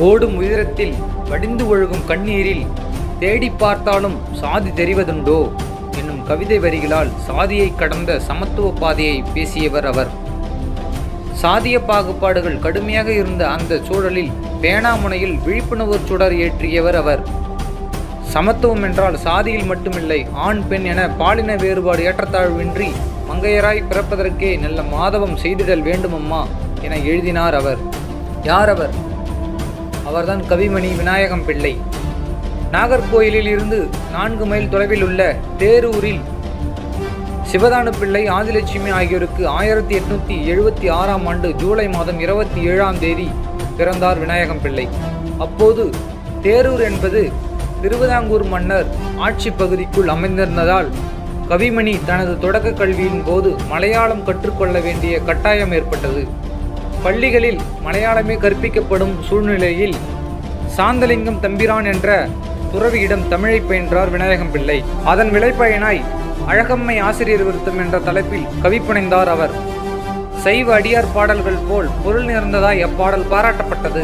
ஓடும் உயரத்தில் வடிந்து ஒழுகும் கண்ணீரில் தேடி பார்த்தாலும் சாதி தெரிவதுண்டோ என்னும் கவிதை வரிகளால் சாதியை கடந்த சமத்துவ பாதையை பேசியவர் அவர் சாதிய பாகுபாடுகள் கடுமையாக இருந்த அந்த சூழலில் பேனாமுனையில் விழிப்புணர்வு சுடர் ஏற்றியவர் அவர் சமத்துவம் என்றால் சாதியில் மட்டுமில்லை ஆண் பெண் என பாலின வேறுபாடு ஏற்றத்தாழ்வின்றி மங்கையராய் பிறப்பதற்கே நல்ல மாதவம் செய்திடல் வேண்டுமம்மா என எழுதினார் அவர் யார் அவர் அவர்தான் கவிமணி விநாயகம் பிள்ளை நாகர்கோயிலில் இருந்து நான்கு மைல் தொலைவில் உள்ள தேரூரில் சிவதானு பிள்ளை ஆதிலட்சுமி ஆகியோருக்கு ஆயிரத்தி எட்நூத்தி எழுபத்தி ஆறாம் ஆண்டு ஜூலை மாதம் இருபத்தி ஏழாம் தேதி பிறந்தார் விநாயகம் பிள்ளை அப்போது தேரூர் என்பது திருவிதாங்கூர் மன்னர் ஆட்சி பகுதிக்குள் அமைந்திருந்ததால் கவிமணி தனது தொடக்க கல்வியின் போது மலையாளம் கற்றுக்கொள்ள வேண்டிய கட்டாயம் ஏற்பட்டது பள்ளிகளில் மலையாளமே கற்பிக்கப்படும் சூழ்நிலையில் சாந்தலிங்கம் தம்பிரான் என்ற துறவியிடம் தமிழை பயின்றார் விநாயகம் பிள்ளை அதன் விளைப்பயனாய் அழகம்மை ஆசிரியர் விருத்தம் என்ற தலைப்பில் கவி புனைந்தார் அவர் சைவ அடியார் பாடல்கள் போல் பொருள் நிறைந்ததாய் அப்பாடல் பாராட்டப்பட்டது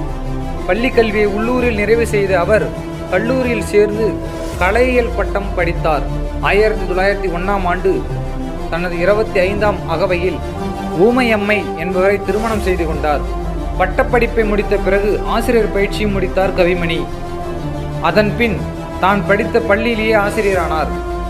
பள்ளி கல்வியை உள்ளூரில் நிறைவு செய்த அவர் கல்லூரியில் சேர்ந்து கலையியல் பட்டம் படித்தார் ஆயிரத்தி தொள்ளாயிரத்தி ஒன்றாம் ஆண்டு தனது இருபத்தி ஐந்தாம் அகவையில் ஊமையம்மை என்பவரை திருமணம் செய்து கொண்டார் பட்டப்படிப்பை முடித்த பிறகு ஆசிரியர் பயிற்சியும் முடித்தார் கவிமணி அதன் பின் தான் படித்த பள்ளியிலேயே ஆசிரியரானார்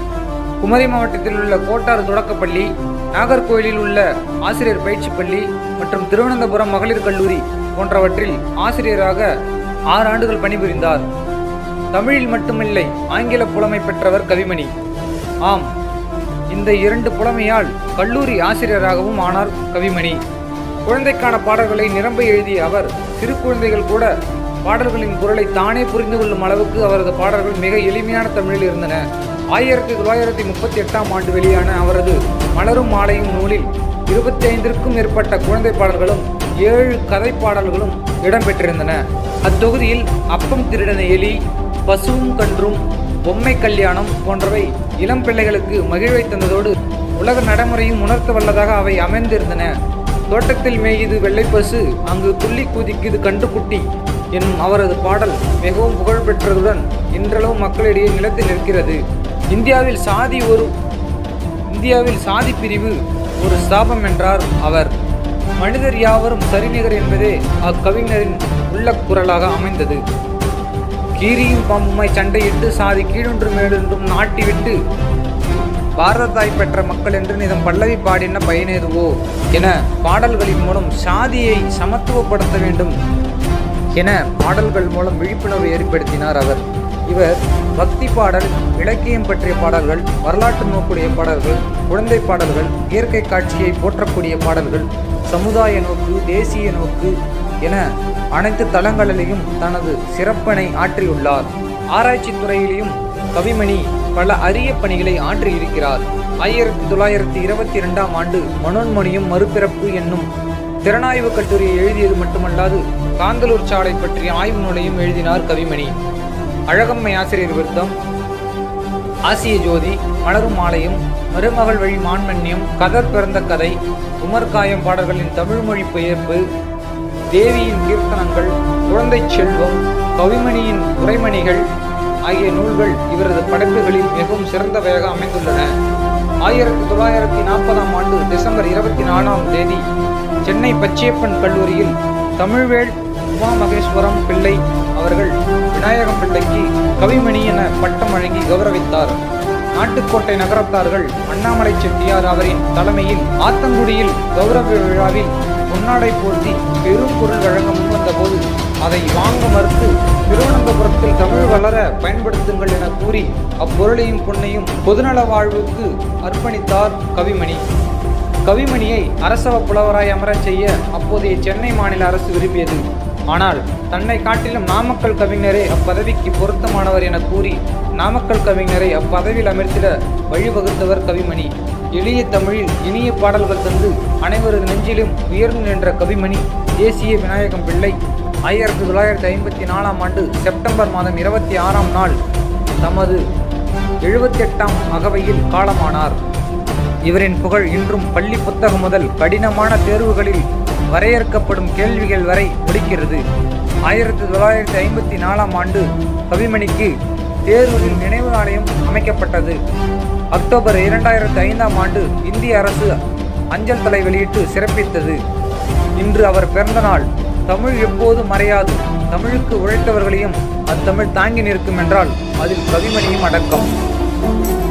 குமரி மாவட்டத்தில் உள்ள கோட்டார் தொடக்கப்பள்ளி நாகர்கோயிலில் உள்ள ஆசிரியர் பயிற்சி பள்ளி மற்றும் திருவனந்தபுரம் மகளிர் கல்லூரி போன்றவற்றில் ஆசிரியராக ஆறு ஆண்டுகள் பணிபுரிந்தார் தமிழில் மட்டுமில்லை ஆங்கில புலமை பெற்றவர் கவிமணி ஆம் இந்த இரண்டு புலமையால் கல்லூரி ஆசிரியராகவும் ஆனார் கவிமணி குழந்தைக்கான பாடல்களை நிரம்ப எழுதிய அவர் சிறு குழந்தைகள் கூட பாடல்களின் பொருளை தானே புரிந்து கொள்ளும் அளவுக்கு அவரது பாடல்கள் மிக எளிமையான தமிழில் இருந்தன ஆயிரத்தி தொள்ளாயிரத்தி முப்பத்தி எட்டாம் ஆண்டு வெளியான அவரது மலரும் மாலையும் நூலில் இருபத்தி ஐந்திற்கும் மேற்பட்ட குழந்தை பாடல்களும் ஏழு கதை பாடல்களும் இடம்பெற்றிருந்தன அத்தொகுதியில் அப்பம் திருடன எலி பசுவும் கன்றும் பொம்மை கல்யாணம் போன்றவை இளம் பிள்ளைகளுக்கு மகிழ்வை தந்ததோடு உலக நடைமுறையும் உணர்த்த வல்லதாக அவை அமைந்திருந்தன தோட்டத்தில் மேயுது வெள்ளைப்பசு அங்கு துள்ளி குதிக்குது கண்டுக்குட்டி என்னும் அவரது பாடல் மிகவும் புகழ்பெற்றதுடன் இன்றளவும் மக்களிடையே நிலத்தில் நிற்கிறது இந்தியாவில் சாதி ஒரு இந்தியாவில் சாதி பிரிவு ஒரு ஸ்தாபம் என்றார் அவர் மனிதர் யாவரும் சரிநிகர் என்பதே அக்கவிஞரின் உள்ளக்குரலாக அமைந்தது கீரியும் பாம்புமாய் சண்டையிட்டு சாதி கீழொன்று மேலொன்றும் நாட்டிவிட்டு பாரத தாய் பெற்ற மக்கள் என்று நிதம் பல்லவி பாடின பயனேதுவோ என பாடல்களின் மூலம் சாதியை சமத்துவப்படுத்த வேண்டும் என பாடல்கள் மூலம் விழிப்புணர்வு ஏற்படுத்தினார் அவர் இவர் பக்தி பாடல் இலக்கியம் பற்றிய பாடல்கள் வரலாற்று நோக்குடைய பாடல்கள் குழந்தை பாடல்கள் இயற்கை காட்சியை போற்றக்கூடிய பாடல்கள் சமுதாய நோக்கு தேசிய நோக்கு என அனைத்து தளங்களிலேயும் தனது சிறப்பனை ஆற்றியுள்ளார் ஆராய்ச்சி துறையிலேயும் கவிமணி பல அரிய பணிகளை ஆற்றியிருக்கிறார் ஆயிரத்தி தொள்ளாயிரத்தி இருபத்தி இரண்டாம் ஆண்டு மனோன்மணியும் மறுபிறப்பு என்னும் திறனாய்வு கட்டுரையை எழுதியது மட்டுமல்லாது காந்தலூர் சாலை பற்றிய ஆய்வு நூலையும் எழுதினார் கவிமணி அழகம்மை ஆசிரியர் விருத்தம் ஆசிய ஜோதி மலரும் மாலையும் மருமகள் வழி மான்மன்யம் கதர் பிறந்த கதை உமர்காயம் பாடல்களின் தமிழ் மொழி பெயர்ப்பு தேவியின் கீர்த்தனங்கள் குழந்தை செல்வம் கவிமணியின் உரைமணிகள் ஆகிய நூல்கள் இவரது படைப்புகளில் மிகவும் சிறந்தவையாக அமைந்துள்ளன ஆயிரத்தி தொள்ளாயிரத்தி நாற்பதாம் ஆண்டு டிசம்பர் இருபத்தி நாலாம் தேதி சென்னை பச்சையப்பன் கல்லூரியில் தமிழ்வேள் உமா மகேஸ்வரம் பிள்ளை அவர்கள் விநாயகம் பிள்ளைக்கு கவிமணி என பட்டம் வழங்கி கௌரவித்தார் நாட்டுக்கோட்டை நகரத்தார்கள் அண்ணாமலை செட்டியார் அவரின் தலைமையில் ஆத்தங்குடியில் கௌரவ விழாவில் பொன்னாடை போர்த்தி பெரும் பொருள் வழங்க முன்வந்த போது அதை வாங்க மறுத்து திருவனந்தபுரத்தில் தமிழ் வளர பயன்படுத்துங்கள் என கூறி அப்பொருளையும் பொன்னையும் பொதுநல வாழ்வுக்கு அர்ப்பணித்தார் கவிமணி கவிமணியை அரசவ புலவராய் அமரச் செய்ய அப்போதைய சென்னை மாநில அரசு விரும்பியது ஆனால் தன்னை காட்டிலும் நாமக்கல் கவிஞரே அப்பதவிக்கு பொருத்தமானவர் என கூறி நாமக்கல் கவிஞரை அப்பதவியில் அமர்த்திட வழிவகுத்தவர் கவிமணி எளிய தமிழில் இனிய பாடல்கள் தந்து அனைவரது நெஞ்சிலும் உயர்ந்து நின்ற கவிமணி தேசிய விநாயகம் பிள்ளை ஆயிரத்தி தொள்ளாயிரத்தி ஐம்பத்தி நாலாம் ஆண்டு செப்டம்பர் மாதம் இருபத்தி ஆறாம் நாள் தமது எழுபத்தெட்டாம் அகவையில் காலமானார் இவரின் புகழ் இன்றும் பள்ளி புத்தகம் முதல் கடினமான தேர்வுகளில் வரையறுக்கப்படும் கேள்விகள் வரை முடிக்கிறது ஆயிரத்தி தொள்ளாயிரத்தி ஐம்பத்தி நாலாம் ஆண்டு கவிமணிக்கு தேரூரில் நினைவு ஆலயம் அமைக்கப்பட்டது அக்டோபர் இரண்டாயிரத்தி ஐந்தாம் ஆண்டு இந்திய அரசு அஞ்சல் தலை வெளியிட்டு சிறப்பித்தது இன்று அவர் பிறந்த நாள் தமிழ் எப்போது மறையாது தமிழுக்கு உழைத்தவர்களையும் அத்தமிழ் தாங்கி நிற்கும் என்றால் அதில் கவிமணியும் அடக்கம்